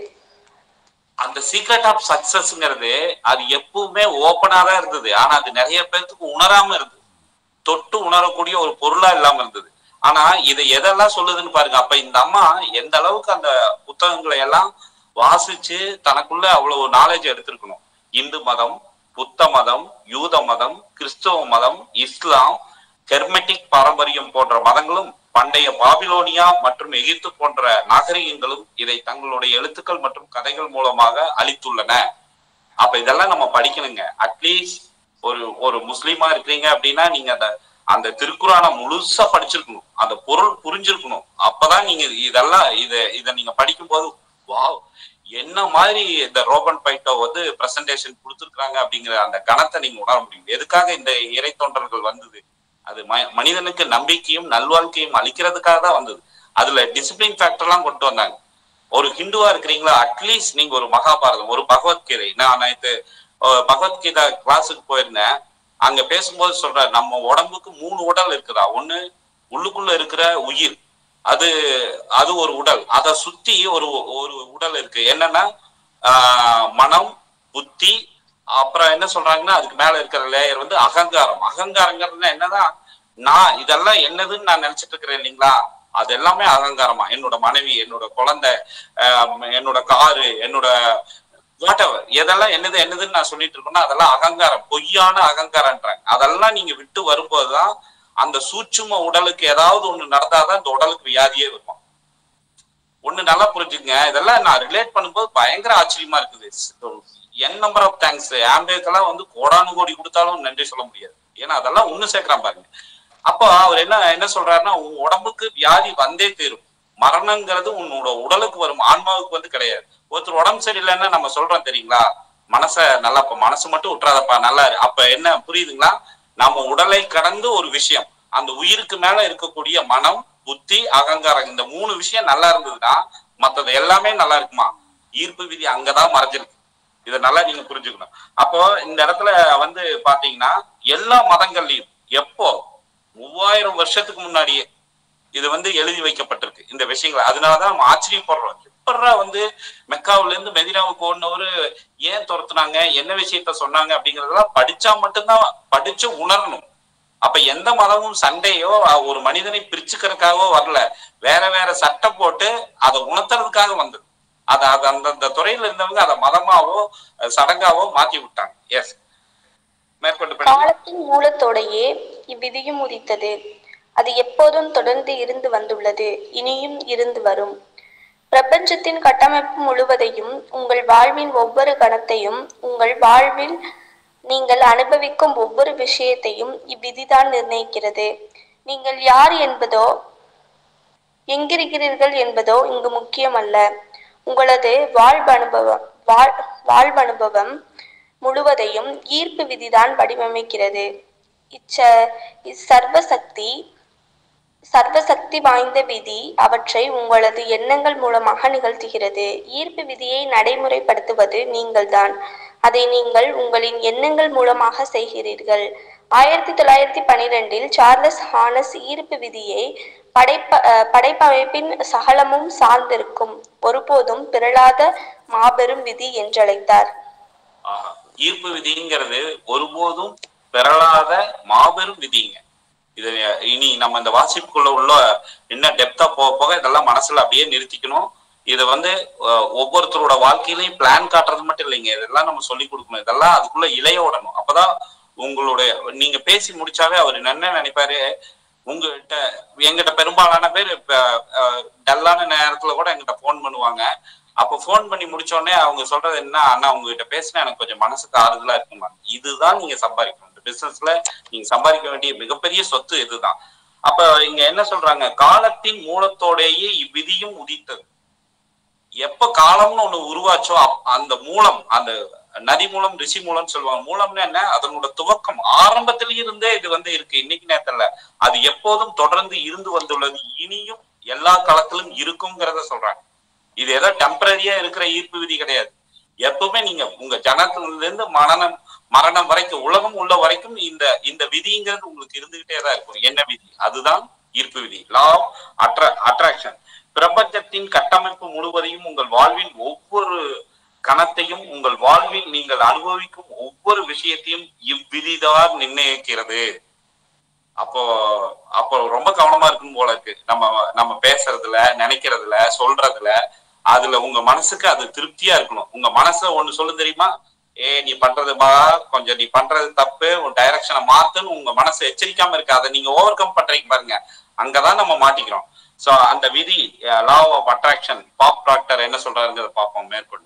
அந்த சீக்ரெட் ஆஃப் சக்சஸ்ங்கிறது அது எப்பவுமே ஓப்பனா தான் இருந்தது ஆனா அது நிறைய பேர்த்துக்கு உணராம இருந்தது தொட்டு உணரக்கூடிய ஒரு பொருளா இல்லாம இருந்தது ஆனா இதை எதெல்லாம் சொல்லுதுன்னு பாருங்க அப்ப இந்த அம்மா எந்த அளவுக்கு அந்த புத்தகங்களை எல்லாம் வாசிச்சு தனக்குள்ள அவ்வளவு நாலேஜ் எடுத்திருக்கணும் இந்து மதம் புத்த மதம் யூத மதம் கிறிஸ்தவ மதம் இஸ்லாம் ஹெர்மெட்டிக் பாரம்பரியம் போன்ற மதங்களும் பண்டைய பாபிலோனியா மற்றும் எகிப்து போன்ற நாகரிகங்களும் இதை தங்களுடைய எழுத்துக்கள் மற்றும் கதைகள் மூலமாக அளித்துள்ளன அப்ப இதெல்லாம் நம்ம படிக்கணுங்க அட்லீஸ்ட் ஒரு ஒரு முஸ்லீமா இருக்கிறீங்க அப்படின்னா நீங்க அந்த அந்த திருக்குறானை முழுசா படிச்சிருக்கணும் அந்த பொருள் புரிஞ்சிருக்கணும் அப்பதான் நீங்க இதெல்லாம் இத இத நீங்க படிக்கும்போது வாவ் என்ன மாதிரி இந்த ரோபன் பைட்டோ வந்து பிரசன்டேஷன் கொடுத்துருக்காங்க அப்படிங்கிற அந்த கணத்தை நீங்க உணர முடியும் எதுக்காக இந்த இறை தொண்டர்கள் வந்தது அது ம- மனிதனுக்கு நம்பிக்கையும் நல்வாழ்க்கையும் அளிக்கிறதுக்காக தான் வந்தது அதுல டிசிப்ளின் ஃபேக்டர்லாம் கொண்டு வந்தாங்க ஒரு ஹிந்துவா இருக்கிறீங்களா அட்லீஸ்ட் நீங்க ஒரு மகாபாரதம் ஒரு பகவத்கீதை நான் நேற்று அஹ், பகவத்கீதா கிளாஸுக்கு போயிருந்தேன் அங்க பேசும்போது சொல்ற நம்ம உடம்புக்கு மூணு உடல் இருக்குதா ஒண்ணு உள்ளுக்குள்ள இருக்கிற உயிர் அது அது ஒரு உடல் அதை சுத்தி ஒரு ஒரு உடல் இருக்கு என்னன்னா ஆஹ், மனம் புத்தி அப்புறம் என்ன சொல்றாங்கன்னா அதுக்கு மேல இருக்கிற லேயர் வந்து அகங்காரம் அகங்காரங்கிறது என்னதான் நான் இதெல்லாம் என்னதுன்னு நான் நினைச்சிட்டு இருக்கிறேன் இல்லைங்களா அது எல்லாமே அகங்காரமா என்னோட மனைவி என்னோட குழந்தை ஆஹ் என்னோட காரு என்னோட வாட் எவர் எதெல்லாம் என்னது என்னதுன்னு நான் சொல்லிட்டு இருக்கேன்னா அதெல்லாம் அகங்காரம் பொய்யான அகங்காரம்ன்றாங்க அதெல்லாம் நீங்க விட்டு வரும்போதுதான் அந்த சூட்சும உடலுக்கு ஏதாவது ஒண்ணு நடந்தாதான் இந்த உடலுக்கு வியாதியே இருக்கும் ஒண்ணு நல்லா புரிஞ்சுங்க இதெல்லாம் நான் ரிலேட் பண்ணும்போது பயங்கர ஆச்சரியமா இருக்குது என் நம்பர் ஆஃப் தேங்க்ஸ் ஆம்பேக்கெல்லாம் வந்து கோடானு கோடி கொடுத்தாலும் நன்றி சொல்ல முடியாது ஏன்னா அதெல்லாம் ஒண்ணு சேர்க்கிறான் பாருங்க அப்போ அவர் என்ன என்ன சொல்றாருன்னா உன் உடம்புக்கு வியாதி வந்தே தீரும் மரணங்கிறது உன்னோட உடலுக்கு வரும் ஆன்மாவுக்கு வந்து கிடையாது ஒருத்தர் உடம்பு சரியில்லைன்னா நம்ம சொல்றோம் தெரியுங்களா மனச நல்லா இப்ப மனசு மட்டும் விட்டுறாதப்பா நல்லா இரு. அப்ப என்ன புரியுதுங்களா நம்ம உடலை கடந்து ஒரு விஷயம் அந்த உயிருக்கு மேல இருக்கக்கூடிய மனம் புத்தி அகங்காரம் இந்த மூணு விஷயம் நல்லா இருந்ததுன்னா மத்தது எல்லாமே நல்லா இருக்குமா ஈர்ப்பு விதி அங்கதான் மறைஞ்சிருக்கு இதை நல்லா நீங்க புரிஞ்சுக்கணும் அப்போ இந்த இடத்துல வந்து பாத்தீங்கன்னா எல்லா மதங்கள்லயும் எப்போ மூவாயிரம் வருஷத்துக்கு முன்னாடியே இது வந்து எழுதி வைக்கப்பட்டிருக்கு இந்த விஷயங்கள் அதனாலதான் நம்ம ஆச்சரியப்படுறோம் எப்படா வந்து மெக்காவுல இருந்து மெதினாவுக்கு ஓடினவரு ஏன் துரத்துனாங்க என்ன விஷயத்த சொன்னாங்க அப்படிங்கறதெல்லாம் படிச்சா மட்டும்தான் படிச்சு உணரணும் அப்ப எந்த மதமும் சண்டையோ அஹ், ஒரு மனிதனை பிரிச்சுக்கிறதுக்காகவோ வரல வேற வேற சட்டம் போட்டு அதை உணர்த்துறதுக்காக வந்தது அத அது அந்தந்த துறையில இருந்தவங்க அதை மதமாவோ அஹ், சடங்காவோ மாத்தி விட்டாங்க எஸ் மேற்கொண்டு படிங்க காலத்தின் மூலத்தோடையே இவ்விதியும் உதித்தது அது எப்போதும் தொடர்ந்து இருந்து வந்துள்ளது இனியும் இருந்து வரும் பிரபஞ்சத்தின் கட்டமைப்பு முழுவதையும் உங்கள் வாழ்வின் ஒவ்வொரு கணத்தையும் உங்கள் வாழ்வில் நீங்கள் அனுபவிக்கும் ஒவ்வொரு விஷயத்தையும் இவ்விதிதான் நிர்ணயிக்கிறது நீங்கள் யார் என்பதோ எங்கிருக்கிறீர்கள் என்பதோ இங்கு முக்கியமல்ல உங்களது வாழ்வனுபவம் வாழ் வாழ்வனுபவம் முழுவதையும் ஈர்ப்பு விதிதான் வடிவமைக்கிறது இச்ச இச்சர்வசக்தி சர்வசக்தி வாய்ந்த விதி அவற்றை உங்களது எண்ணங்கள் மூலமாக நிகழ்த்துகிறது ஈர்ப்பு விதியை நடைமுறைப்படுத்துவது நீங்கள்தான் அதை நீங்கள் உங்களின் எண்ணங்கள் மூலமாக செய்கிறீர்கள் ஆயிரத்தி தொள்ளாயிரத்தி பனிரெண்டில் சார்லஸ் ஹானஸ் ஈர்ப்பு விதியை படைப்ப அஹ், படைப்பமைப்பின் சகலமும் சார்ந்திருக்கும் ஒருபோதும் பிறழாத மாபெரும் விதி என்றழைத்தார் ஆஹா. ஈர்ப்பு விதிங்கிறது ஒருபோதும் பெறலாத மாபெரும் விதிங்க இது இனி நம்ம இந்த வாசிப்புக்குள்ள உள்ள இன்னும் டெப்தா போக போக இதெல்லாம் மனசுல அப்படியே நிறுத்திக்கணும் இதை வந்து அஹ், ஒவ்வொருத்தரோட வாழ்க்கையிலையும் பிளான் காட்டுறது மட்டும் இல்லைங்க இதெல்லாம் நம்ம சொல்லி கொடுக்கணும் இதெல்லாம் அதுக்குள்ள இலைய விடணும் அப்பதான் உங்களுடைய நீங்க பேசி முடிச்சாவே அவர் என்ன நினைப்பாரு உங்ககிட்ட எங்கிட்ட பெரும்பாலான பேர் இப்ப அஹ், டல்லான நேரத்துல கூட எங்கிட்ட ஃபோன் பண்ணுவாங்க அப்ப ஃபோன் பண்ணி முடிச்ச உடனே அவங்க சொல்றது என்ன அண்ணா உங்ககிட்ட பேசினா எனக்கு கொஞ்சம் மனசுக்கு ஆறுதலா இருக்குமா இதுதான் நீங்க சம்பாதிக்கணும் இந்த பிசினஸ்ல நீங்க சம்பாதிக்க வேண்டிய மிகப்பெரிய சொத்து இதுதான் அப்ப இங்க என்ன சொல்றாங்க காலத்தின் மூலத்தோடேயே இவ்விதியும் உதித்தது எப்ப காலம்னு ஒண்ணு உருவாச்சோ அப்- அந்த மூலம் அந்த நதி மூலம் ரிஷி மூலம் சொல்லுவாங்க மூலம்னா என்ன அதனோட துவக்கம் ஆரம்பத்தில இருந்தே இது வந்து இருக்கு இன்னைக்கு நேரத்துல அது எப்போதும் தொடர்ந்து இருந்து வந்துள்ளது இனியும் எல்லா காலத்திலும் இருக்குங்கிறத சொல்றாங்க இது ஏதோ டெம்பரரியா இருக்கிற ஈர்ப்பு விதி கிடையாது எப்பவுமே நீங்க உங்க ஜனத்துல இருந்து மரணம் மரணம் வரைக்கும் உலகம் உள்ள வரைக்கும் இந்த இந்த விதிங்கிறது உங்களுக்கு இருந்துகிட்டே தான் இருக்கும் என்ன விதி அதுதான் ஈர்ப்பு விதி லா ஆஃப் அட்ரா அட்ராக்ஷன் பிரபஞ்சத்தின் கட்டமைப்பு முழுவதையும் உங்கள் வாழ்வின் ஒவ்வொரு கணத்தையும் உங்கள் வாழ்வில் நீங்கள் அனுபவிக்கும் ஒவ்வொரு விஷயத்தையும் இவ்விதிதான் நிர்ணயிக்கிறது அப்போ அப்போ ரொம்ப கவனமா இருக்கணும் போல இருக்கு நம்ம நம்ம பேசுறதுல நினைக்கிறதுல சொல்றதுல அதுல உங்க மனசுக்கு அது திருப்தியா இருக்கணும் உங்க மனசுல ஒண்ணு சொல்லு தெரியுமா ஏ நீ பண்றதுமா கொஞ்சம் நீ பண்றது தப்பு உன் டைரக்ஷனை மாத்துன்னு உங்க மனசு எச்சரிக்காம இருக்கு அதை நீங்க ஓவர் கம் பண்றீங்க பாருங்க அங்கதான் நம்ம மாட்டிக்கிறோம் சோ அந்த விதி law of attraction Bob doctor என்ன சொல்றாருங்கிறத பார்ப்போம் மேற்கொண்டு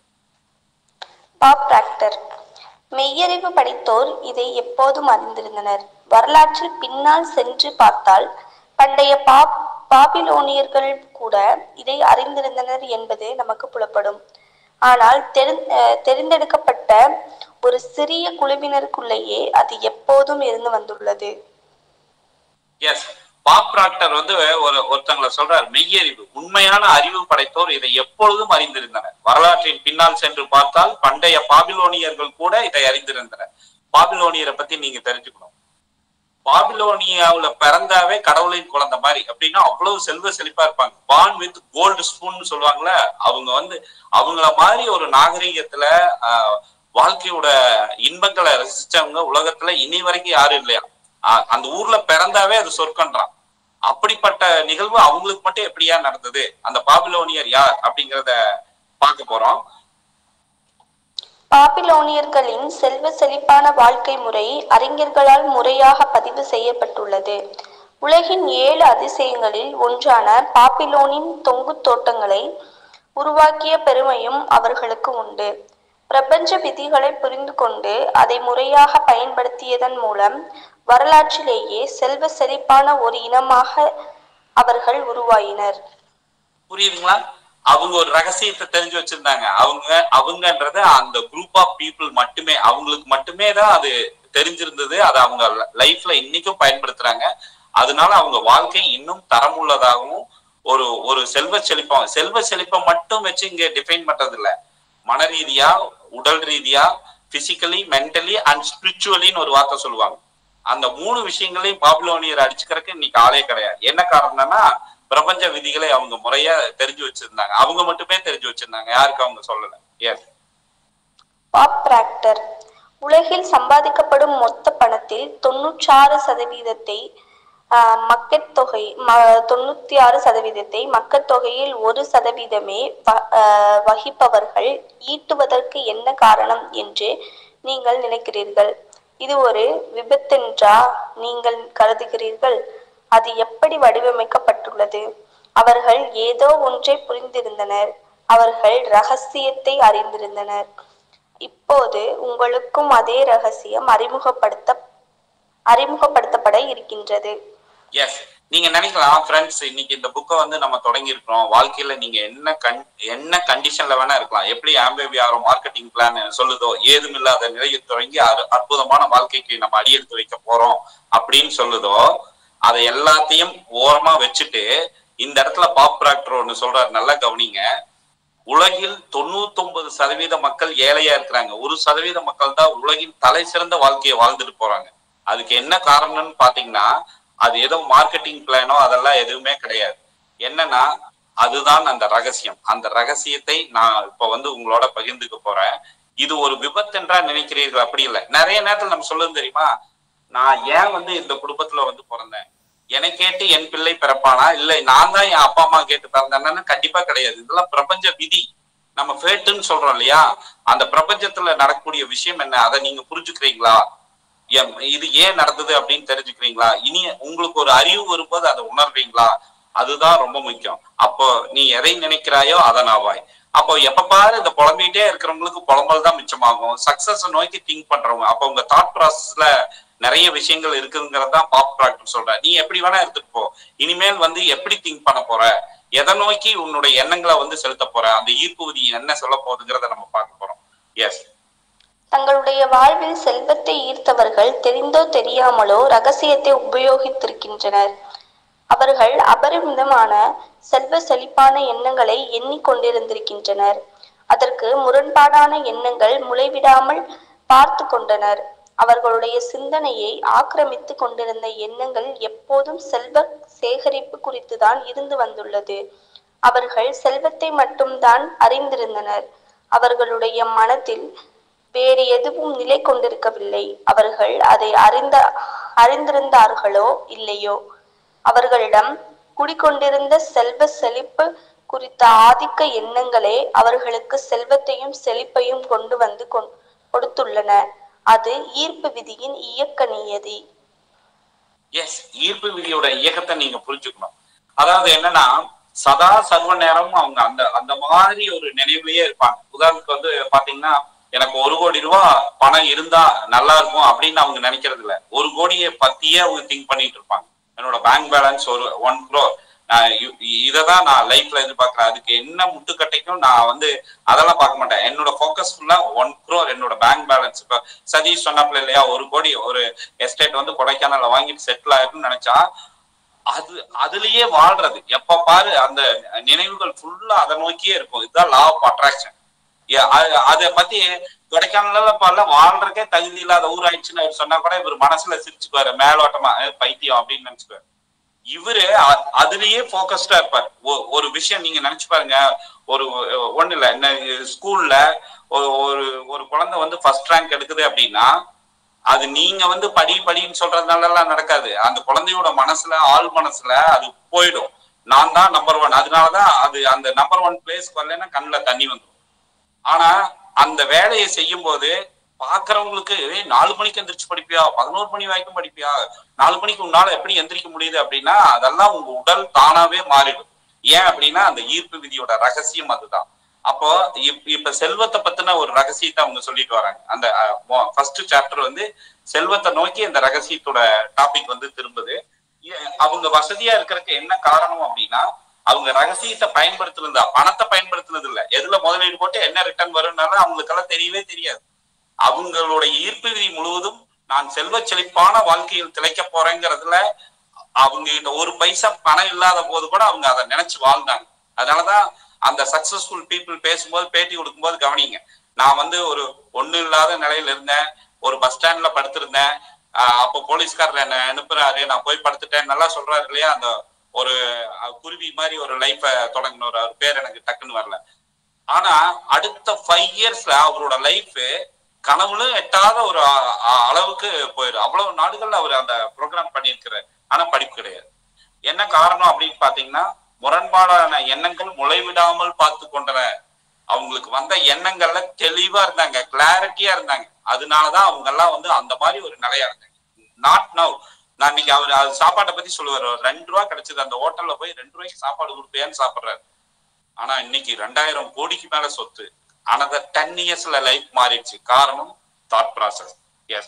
பாப் டாக்டர் மெய்யறிவு படித்தோர் இதை எப்போதும் அறிந்திருந்தனர் வரலாற்றில் பின்னால் சென்று பார்த்தால் பண்டைய பாப் பாபிலோனியர்கள் கூட இதை அறிந்திருந்தனர் என்பது நமக்கு புலப்படும் ஆனால் தெரிந் அஹ் தெரிந்தெடுக்கப்பட்ட ஒரு சிறிய குழுவினருக்குள்ளேயே அது எப்போதும் இருந்து வந்துள்ளது எஸ் பாப் டாக்டர் வந்து ஒரு ஒருத்தங்களை சொல்றார் மெய்யறிவு உண்மையான அறிவு படைத்தோர் இதை எப்பொழுதும் அறிந்திருந்தனர் வரலாற்றின் பின்னால் சென்று பார்த்தால் பண்டைய பாபிலோனியர்கள் கூட இதை அறிந்திருந்தனர் பாபிலோனியரை பத்தி நீங்க தெரிஞ்சுக்கணும் பாபிலோனியாவுல பிறந்தாவே கடவுளின் குழந்தை மாதிரி அப்படின்னா அவ்வளவு செல்வ செழிப்பா இருப்பாங்க பான் வித் கோல்டு ஸ்பூன் சொல்லுவாங்கல்ல அவங்க வந்து அவங்கள மாதிரி ஒரு நாகரிகத்துல ஆஹ், வாழ்க்கையோட இன்பங்களை ரசிச்சவங்க உலகத்துல இனி வரைக்கும் யாரும் இல்லையா ஆஹ், அந்த ஊர்ல பிறந்தாவே அது சொர்க்கன்றான் அப்படிப்பட்ட நிகழ்வு அவங்களுக்கு மட்டும் எப்படியா நடந்தது அந்த பாபிலோனியர் யார் அப்படிங்கறத பார்க்க போறோம் பாபிலோனியர்களின் செல்வ செழிப்பான வாழ்க்கை முறை அறிஞர்களால் முறையாக பதிவு செய்யப்பட்டுள்ளது உலகின் ஏழு அதிசயங்களில் ஒன்றான பாபிலோனின் தொங்கு தோட்டங்களை உருவாக்கிய பெருமையும் அவர்களுக்கு உண்டு பிரபஞ்ச விதிகளை புரிந்து கொண்டு அதை முறையாக பயன்படுத்தியதன் மூலம் வரலாற்றிலேயே செல்வ செழிப்பான ஒரு இனமாக அவர்கள் உருவாயினர் புரியுதுங்களா அவங்க ஒரு ரகசியத்தை தெரிஞ்சு வச்சிருந்தாங்க அவங்க அவங்கன்றது அந்த குரூப் ஆஃப் பீப்புள் மட்டுமே அவங்களுக்கு மட்டுமே தான் அது தெரிஞ்சிருந்தது அதை அவங்க லைஃப்ல இன்னைக்கும் பயன்படுத்துறாங்க அதனால அவங்க வாழ்க்கை இன்னும் தரமுள்ளதாகவும் ஒரு ஒரு செல்வ செழிப்பம் செல்வ செழிப்பம் மட்டும் வச்சு இங்க டிஃபைன் பண்றது இல்ல மன ரீதியா உடல் ரீதியா பிசிக்கலி மென்டலி அண்ட் ஸ்பிரிச்சுவலின்னு ஒரு வார்த்தை சொல்லுவாங்க அந்த மூணு விஷயங்களையும் பாபிலோனியர் அடிச்சுக்கிறதுக்கு இன்னைக்கு ஆளே கிடையாது என்ன காரணம்னா பிரபஞ்ச விதிகளை அவங்க முறையா தெரிஞ்சு வச்சிருந்தாங்க அவங்க மட்டுமே தெரிஞ்சு வச்சிருந்தாங்க யாருக்கு அவங்க சொல்லல எஸ் பாப் பிராக்டர் உலகில் சம்பாதிக்கப்படும் மொத்த பணத்தில் தொண்ணூற்றாறு சதவீதத்தை ஆஹ், மக்கட்தொகை ம- தொண்ணூத்தி ஆறு சதவீதத்தை மக்கட்தொகையில் ஒரு சதவீதமே வ- ஆஹ், வகிப்பவர்கள் ஈட்டுவதற்கு என்ன காரணம் என்று நீங்கள் நினைக்கிறீர்கள் இது ஒரு விபத்தென்றா நீங்கள் கருதுகிறீர்கள் அது எப்படி வடிவமைக்கப்பட்டுள்ளது அவர்கள் ஏதோ ஒன்றை புரிந்திருந்தனர் அவர்கள் ரகசியத்தை அறிந்திருந்தனர் இப்போது உங்களுக்கும் அதே ரகசியம் அறிமுகப்படுத்த அறிமுகப்படுத்தப்பட இருக்கின்றது எஸ் நீங்க நினைக்கலாம் ஃப்ரெண்ட்ஸ் இன்னைக்கு இந்த புக்கை வந்து நம்ம தொடங்கி இருக்கிறோம் வாழ்க்கையில நீங்க என்ன கண் என்ன கண்டிஷன்ல வேணா இருக்கலாம் எப்படி ஆம்பிவியாரோ மார்க்கெட்டிங் பிளான் சொல்லுதோ ஏதும் இல்லாத நிலையில் தொடங்கி அறு- அற்புதமான வாழ்க்கைக்கு நம்ம அடியெடுத்து வைக்க போறோம் அப்படின்னு சொல்லுதோ அதை எல்லாத்தையும் ஓரமா வச்சுட்டு இந்த இடத்துல பாப் ப்ராக்டர் ஒன்று சொல்றாரு நல்லா கவனிங்க உலகில் தொண்ணூத்தொன்பது சதவீத மக்கள் ஏழையா இருக்கிறாங்க ஒரு சதவீத மக்கள் தான் உலகின் தலை சிறந்த வாழ்க்கையை வாழ்ந்துட்டு போறாங்க அதுக்கு என்ன காரணம்னு பாத்தீங்கன்னா அது ஏதோ மார்க்கெட்டிங் பிளானோ அதெல்லாம் எதுவுமே கிடையாது என்னன்னா அதுதான் அந்த ரகசியம் அந்த ரகசியத்தை நான் இப்ப வந்து உங்களோட பகிர்ந்துக்க போறேன் இது ஒரு விபத்தென்றா நினைக்கிறீர்கள் அப்படி இல்லை நிறைய நேரத்துல நம்ம சொல்லுறது தெரியுமா நான் ஏன் வந்து இந்த குடும்பத்துல வந்து பிறந்தேன் என்னை கேட்டு என் பிள்ளை பிறப்பானா இல்ல நான் தான் என் அப்பா அம்மா கேட்டு பிறந்தேன்னு கண்டிப்பா கிடையாது இதெல்லாம் பிரபஞ்ச விதி நம்ம ஃபேட்டுன்னு சொல்றோம் இல்லையா அந்த பிரபஞ்சத்துல நடக்கக்கூடிய விஷயம் என்ன அதை நீங்க புரிஞ்சுக்கிறீங்களா எம்- இது ஏன் நடந்தது அப்படின்னு தெரிஞ்சுக்கிறீங்களா இனி உங்களுக்கு ஒரு அறிவு வரும்போது அதை உணர்றீங்களா அதுதான் ரொம்ப முக்கியம் அப்போ நீ எதை நினைக்கிறாயோ அதன் ஆவாய் அப்போ எப்ப பாரு இந்த புலம்பிட்டே இருக்கிறவங்களுக்கு புலம்பல் தான் மிச்சமாகும் சக்சஸ் நோக்கி திங்க் பண்றவங்க அப்போ உங்க தாட் ப்ராசஸ்ல நிறைய விஷயங்கள் இருக்குங்கிறது தான் பாப் ப்ராக்டர் சொல்ற நீ எப்படி வேணா எடுத்துட்டு போ இனிமேல் வந்து எப்படி திங்க் பண்ண போற எதை நோக்கி உன்னுடைய எண்ணங்களை வந்து செலுத்த போற அந்த ஈர்ப்பு விதி என்ன சொல்ல போகுதுங்கிறத நம்ம பார்க்க போறோம் எஸ் தங்களுடைய வாழ்வில் செல்வத்தை ஈர்த்தவர்கள் தெரிந்தோ தெரியாமலோ ரகசியத்தை உபயோகித்திருக்கின்றனர் அவர்கள் அபரிமிதமான செல்வ செழிப்பான எண்ணங்களை எண்ணிக்கொண்டிருந்திருக்கின்றனர் அதற்கு முரண்பாடான எண்ணங்கள் முளைவிடாமல் பார்த்து கொண்டனர் அவர்களுடைய சிந்தனையை ஆக்கிரமித்து கொண்டிருந்த எண்ணங்கள் எப்போதும் செல்வ சேகரிப்பு குறித்துதான் இருந்து வந்துள்ளது அவர்கள் செல்வத்தை மட்டும்தான் அறிந்திருந்தனர் அவர்களுடைய மனத்தில் வேறு எதுவும் நிலை கொண்டிருக்கவில்லை அவர்கள் அதை அறிந்த அறிந்திருந்தார்களோ இல்லையோ அவர்களிடம் குடிக்கொண்டிருந்த செல்வ செழிப்பு குறித்த ஆதிக்க எண்ணங்களே அவர்களுக்கு செல்வத்தையும் செழிப்பையும் கொண்டு வந்து கொ- கொடுத்துள்ளன அது ஈர்ப்பு விதியின் இயக்க நியதி எஸ் ஈர்ப்பு விதியோட இயக்கத்தை நீங்க புரிஞ்சுக்கணும் அதாவது என்னன்னா சதா சர்வ நேரமும் அவங்க அந்த அந்த மாதிரி ஒரு நினைவுலயே இருப்பாங்க உதாரணத்துக்கு வந்து பாத்தீங்கன்னா எனக்கு ஒரு கோடி ரூபாய் பணம் இருந்தா நல்லா இருக்கும் அப்படின்னு அவங்க நினைக்கிறது இல்ல ஒரு கோடியை பத்தியே அவங்க திங்க் பண்ணிட்டு இருப்பாங்க என்னோட பேங்க் பேலன்ஸ் ஒரு ஒன் க்ரோர் நான் இததான் நான் லைஃப்ல எதிர்பார்க்கிறேன் அதுக்கு என்ன முட்டுக்கட்டைக்கும் நான் வந்து அதெல்லாம் பார்க்க மாட்டேன் என்னோட ஃபோக்கஸ் ஃபுல்லா ஒன் க்ரோர் என்னோட பேங்க் பேலன்ஸ் இப்ப சதீஷ் சொன்னாப்ல இல்லையா ஒரு கோடி ஒரு எஸ்டேட் வந்து கொடைக்கானல்ல வாங்கிட்டு செட்டில் ஆயிருக்குன்னு நினைச்சா அது அதுலயே வாழ்றது எப்ப பாரு அந்த நினைவுகள் ஃபுல்லா அதை நோக்கியே இருக்கும் இதுதான் லா ஆஃப் அட்ராக்ஷன் அதை பத்தி கொடைக்கானல்ல பல வாழ்றதுக்கே தகுதி இல்லாத ஊர் ஆயிடுச்சுன்னு அவர் சொன்னா கூட இவர் மனசுல சிரிச்சுக்குவாரு மேலோட்டமா "ஏய், பைத்தியம் அப்படின்னு நினைச்சுக்குவாரு இவரு அ- அதுலயே போக்கஸ்டா இருப்பார் ஒ- ஒரு விஷயம் நீங்க நினைச்சு பாருங்க ஒரு ஒண்ணு இல்ல என்ன ஸ்கூல்ல ஒரு ஒரு குழந்தை வந்து ஃபர்ஸ்ட் ரேங்க் எடுக்குது அப்படின்னா அது நீங்க வந்து படி படின்னு சொல்றதுனால எல்லாம் நடக்காது அந்த குழந்தையோட மனசுல ஆள் மனசுல அது போயிடும் நான் தான் நம்பர் ஒன் அதனாலதான் அது அந்த நம்பர் ஒன் பிளேஸ்க்கு வரலன்னா கண்ணுல தண்ணி வந்துடும் ஆனா அந்த வேலையை செய்யும் போது பாக்குறவங்களுக்கு "ஏய், நாலு மணிக்கு எந்திரிச்சு படிப்பியா பதினோரு மணி வரைக்கும் படிப்பியா நாலு மணிக்கு உன்னால எப்படி எந்திரிக்க முடியுது அப்படின்னா அதெல்லாம் உங்க உடல் தானாவே மாறிடும் ஏன் அப்படின்னா அந்த ஈர்ப்பு விதியோட ரகசியம் அதுதான் அப்போ இப்- இப்ப செல்வத்தை பத்தின ஒரு ரகசியத்தை அவங்க சொல்லிட்டு வராங்க அந்த ஃபர்ஸ்ட் சாப்டர் வந்து செல்வத்தை நோக்கி அந்த ரகசியத்தோட டாபிக் வந்து திரும்புது ஏ- அவங்க வசதியா இருக்கிறதுக்கு என்ன காரணம் அப்படின்னா அவங்க ரகசியத்தை பயன்படுத்துனது பணத்தை பயன்படுத்துனது இல்ல எதுல முதலீடு போட்டு என்ன ரிட்டர்ன் வரும்னாலும் அவங்களுக்கெல்லாம் தெரியவே தெரியாது அவங்களோட ஈர்ப்பு விதி முழுவதும் நான் செல்வ செழிப்பான வாழ்க்கையில் திளைக்க போறேங்கிறதுல அவங்க கிட்ட ஒரு பைசா பணம் இல்லாத போது கூட அவங்க அதை நினைச்சு வாழ்ந்தாங்க அதனாலதான் அந்த சக்சஸ்ஃபுல் பீப்புள் பேசும்போது பேட்டி கொடுக்கும்போது கவனிங்க நான் வந்து ஒரு ஒண்ணு இல்லாத நிலையில இருந்தேன் ஒரு பஸ் ஸ்டாண்ட்ல படுத்திருந்தேன் ஆஹ் அப்போ போலீஸ்காரர் என்ன அனுப்புறாரு நான் போய் படுத்துட்டேன் நல்லா சொல்றாரு இல்லையா அந்த ஒரு அஹ், குருவி மாதிரி ஒரு லைஃப தொடங்கினவர் அவர் பேர் எனக்கு டக்குன்னு வரல ஆனா அடுத்த ஃபைவ் இயர்ஸ்ல அவரோட லைஃப் கனவுலும் எட்டாத ஒரு அ- அ- அளவுக்கு போயிடும் அவ்வளவு நாடுகள்ல அவர் அந்த ப்ரோக்ராம் பண்ணியிருக்கிறார் ஆனா படிப்பு கிடையாது என்ன காரணம் அப்படின்னு பாத்தீங்கன்னா முரண்பாடான எண்ணங்கள் முளைவிடாமல் பார்த்து கொண்டன அவங்களுக்கு வந்த எண்ணங்கள்ல தெளிவா இருந்தாங்க கிளாரிட்டியா இருந்தாங்க அதனாலதான் அவங்க எல்லாம் வந்து அந்த மாதிரி ஒரு நிலையா இருந்தாங்க நாட் நவ் நான் இன்னைக்கு அவர் அது சாப்பாட்டை பத்தி சொல்லுவார் ஒரு ரெண்டு ரூபா கிடைச்சது அந்த ஹோட்டல்ல போய் ரெண்டு ரூபாய்க்கு சாப்பாடு கொடுப்பேன்னு சாப்பிடுறாரு ஆனா இன்னைக்கு ரெண்டாயிரம் கோடிக்கு மேல சொத்து அனதர் டென் இயர்ஸ்ல லைஃப் மாறிடுச்சு காரணம் தாட் ப்ராசஸ் எஸ்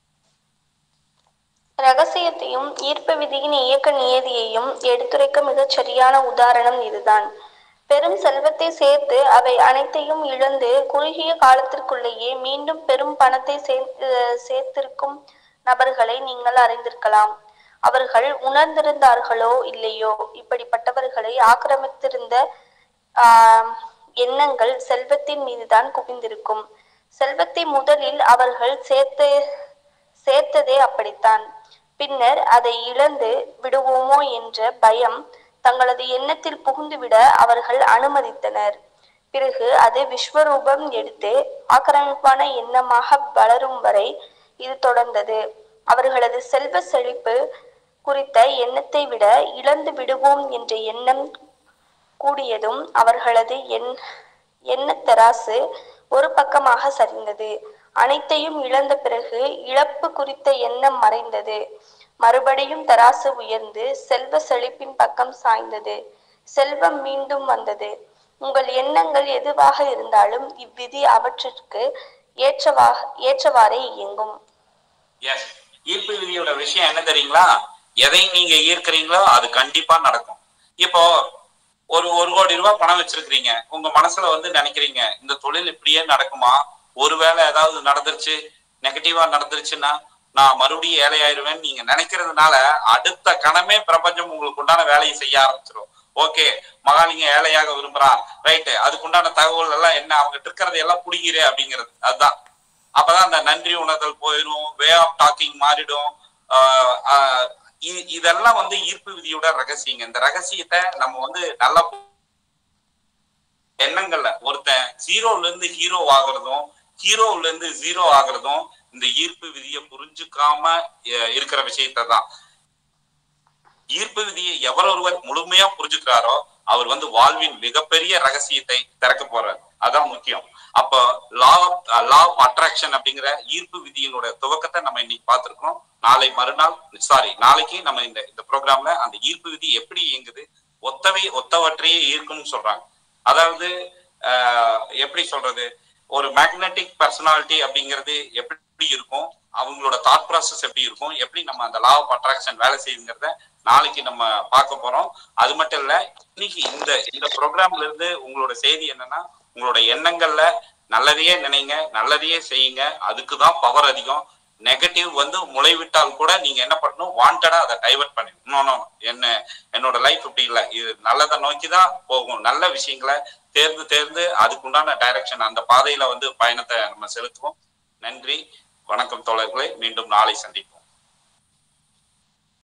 ரகசியத்தையும் ஈர்ப்பு விதியின் இயக்க நியதியையும் எடுத்துரைக்க மிகச் சரியான உதாரணம் இதுதான் பெரும் செல்வத்தை சேர்த்து அவை அனைத்தையும் இழந்து குறுகிய காலத்திற்குள்ளேயே மீண்டும் பெரும் பணத்தை சேர்த்து சேர்த்திருக்கும் நபர்களை நீங்கள் அறிந்திருக்கலாம் அவர்கள் உணர்ந்திருந்தார்களோ இல்லையோ இப்படிப்பட்டவர்களை ஆக்கிரமித்திருந்த ஆஹ், எண்ணங்கள் செல்வத்தின் மீதுதான் குவிந்திருக்கும் செல்வத்தை முதலில் அவர்கள் சேர்த்து சேர்த்ததே அப்படித்தான் பின்னர் அதை இழந்து விடுவோமோ என்ற பயம் தங்களது எண்ணத்தில் புகுந்துவிட அவர்கள் அனுமதித்தனர் பிறகு அது விஸ்வரூபம் எடுத்து ஆக்கிரமிப்பான எண்ணமாக வளரும் வரை இது தொடர்ந்தது அவர்களது செல்வ செழிப்பு குறித்த எண்ணத்தை விட இழந்து விடுவோம் என்ற எண்ணம் கூடியதும் அவர்களது எண் எண்ணத் தராசு ஒரு பக்கமாக சரிந்தது அனைத்தையும் இழந்த பிறகு இழப்பு குறித்த எண்ணம் மறைந்தது மறுபடியும் தராசு உயர்ந்து செல்வ செழிப்பின் பக்கம் சாய்ந்தது செல்வம் மீண்டும் வந்தது உங்கள் எண்ணங்கள் எதுவாக இருந்தாலும் இவ்விதி அவற்றிற்கு ஏற்றவா ஏற்றவாறே இயங்கும் எஸ் ஈர்ப்பு விதியோட விஷயம் என்ன தெரியுங்களா எதை நீங்க ஈர்க்கிறீங்களோ அது கண்டிப்பா நடக்கும் இப்போ ஒரு ஒரு கோடி ரூபாய் பணம் வச்சிருக்கிறீங்க உங்க மனசுல வந்து நினைக்கிறீங்க இந்த தொழில் இப்படியே நடக்குமா ஒருவேளை ஏதாவது நடந்துருச்சு நெகட்டிவா நடந்துருச்சுன்னா நான் மறுபடியும் ஏழையாயிருவேன் நீங்க நினைக்கிறதுனால அடுத்த கணமே பிரபஞ்சம் உங்களுக்கு உண்டான வேலையை செய்ய ஆரம்பிச்சிடும் ஓகே மகாலிங்க ஏழையாக விரும்புறான் ரைட்டு அதுக்குண்டான தகவல் எல்லாம் என்ன அவங்க இருக்கிறது எல்லாம் புடிக்கிறே அப்படிங்கிறது அதுதான் அப்பதான் அந்த நன்றி உணர்தல் போயிடும் வே ஆஃப் டாக்கிங் மாறிடும் ஆஹ் ஆஹ் இ- இதெல்லாம் வந்து ஈர்ப்பு விதியோட ரகசியங்க இந்த ரகசியத்தை நம்ம வந்து நல்லா எண்ணங்கள்ல ஒருத்தன் ஜீரோல இருந்து ஹீரோ ஆகுறதும் ஹீரோல இருந்து ஜீரோ ஆகுறதும் இந்த ஈர்ப்பு விதியை புரிஞ்சுக்காம அஹ், இருக்கிற விஷயத்தை தான் ஈர்ப்பு விதியை எவர் ஒருவர் முழுமையா புரிஞ்சுக்கிறாரோ அவர் வந்து வாழ்வின் மிகப்பெரிய ரகசியத்தை திறக்க போறார் அதான் முக்கியம் அப்போ லா லா ஆஃப் அட்ராக்ஷன் அப்படிங்கிற ஈர்ப்பு விதியினோட துவக்கத்தை நம்ம இன்னைக்கு பார்த்திருக்கோம் நாளை மறுநாள் சாரி நாளைக்கு நம்ம இந்த இந்த ப்ரோக்ராம்ல அந்த ஈர்ப்பு விதி எப்படி இயங்குது ஒத்தவை ஒத்தவற்றையே ஈர்க்கும்னு சொல்றாங்க அதாவது ஆஹ், எப்படி சொல்றது ஒரு மேக்னெட்டிக் பர்சனாலிட்டி அப்படிங்கிறது எப்படி இருக்கும் அவங்களோட தாட் ப்ராசஸ் எப்படி இருக்கும் எப்படி நம்ம அந்த லா ஆஃப் அட்ராக்ஷன் வேலை செய்யுங்கிறத நாளைக்கு நம்ம பார்க்க போறோம் அது மட்டும் இல்ல இன்னைக்கு இந்த இந்த ப்ரோக்ராம்ல இருந்து உங்களோட செய்தி என்னன்னா உங்களோட எண்ணங்கள்ல நல்லதையே நினைங்க நல்லதையே செய்யுங்க அதுக்கு தான் பவர் அதிகம் நெகட்டிவ் வந்து முளைவிட்டால் கூட நீங்க என்ன பண்ணணும் வாண்டடா அதை டைவர்ட் பண்ணிடணும் No, no, no. என்ன என்னோட லைஃப் இப்படி இல்லை இது நல்லதை நோக்கி தான் போகும் நல்ல விஷயங்களை தேர்ந்து தேர்ந்து அதுக்குண்டான டைரக்ஷன் அந்த பாதையில வந்து பயணத்தை நம்ம செலுத்துவோம் நன்றி வணக்கம் தோழர்களே மீண்டும் நாளை சந்திப்போம்